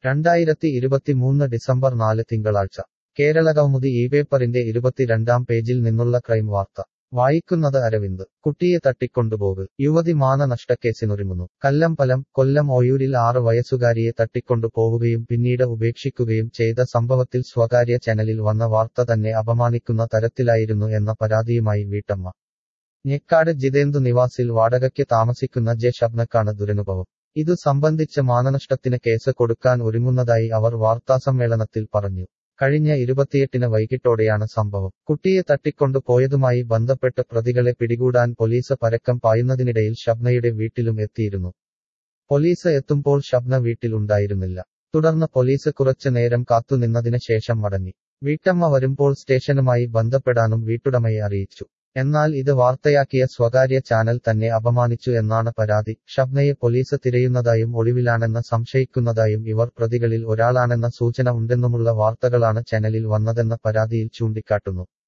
രണ്ടായിരത്തി ഇരുപത്തിമൂന്ന് ഡിസംബർ നാല് തിങ്കളാഴ്ച കേരള കൗമുദി ഈ പേപ്പറിന്റെ ഇരുപത്തിരണ്ടാം പേജിൽ നിന്നുള്ള ക്രൈം വാർത്ത വായിക്കുന്നത് അരവിന്ദ് കുട്ടിയെ തട്ടിക്കൊണ്ടുപോക് യുവതി മാനനഷ്ടക്കേസിനൊരുങ്ങുന്നു കല്ലമ്പലം കൊല്ലം ഓയൂരിൽ ആറ് വയസ്സുകാരിയെ തട്ടിക്കൊണ്ടുപോവുകയും പിന്നീട് ഉപേക്ഷിക്കുകയും ചെയ്ത സംഭവത്തിൽ സ്വകാര്യ ചാനലിൽ വന്ന വാർത്ത തന്നെ അപമാനിക്കുന്ന തരത്തിലായിരുന്നു എന്ന പരാതിയുമായി വീട്ടമ്മ ഞെക്കാട് ജിതേന്ദു നിവാസിൽ വാടകയ്ക്ക് താമസിക്കുന്ന ജെ ഷബ്നക്കാണ് ദുരനുഭവം ഇതു സംബന്ധിച്ച് മാനനഷ്ടത്തിന് കേസ് കൊടുക്കാൻ ഒരുങ്ങുന്നതായി അവർ വാർത്താസമ്മേളനത്തിൽ പറഞ്ഞു കഴിഞ്ഞ ഇരുപത്തിയെട്ടിന് വൈകിട്ടോടെയാണ് സംഭവം കുട്ടിയെ തട്ടിക്കൊണ്ടു പോയതുമായി ബന്ധപ്പെട്ട് പ്രതികളെ പിടികൂടാൻ പോലീസ് പരക്കം പായുന്നതിനിടയിൽ ഷബ്നയുടെ വീട്ടിലും എത്തിയിരുന്നു പോലീസ് എത്തുമ്പോൾ ഷബ്ന വീട്ടിൽ ഉണ്ടായിരുന്നില്ല തുടർന്ന് പോലീസ് കുറച്ചു നേരം കാത്തുനിന്നതിന് ശേഷം മടങ്ങി വീട്ടമ്മ വരുമ്പോൾ സ്റ്റേഷനുമായി ബന്ധപ്പെടാനും വീട്ടുടമയെ അറിയിച്ചു എന്നാൽ ഇത് വാർത്തയാക്കിയ സ്വകാര്യ ചാനൽ തന്നെ അപമാനിച്ചു എന്നാണ് പരാതി ഷബ്നയെ പോലീസ് തിരയുന്നതായും ഒളിവിലാണെന്ന് സംശയിക്കുന്നതായും ഇവർ പ്രതികളിൽ ഒരാളാണെന്ന സൂചന ഉണ്ടെന്നുമുള്ള വാർത്തകളാണ് ചാനലിൽ വന്നതെന്ന പരാതിയിൽ ചൂണ്ടിക്കാട്ടുന്നു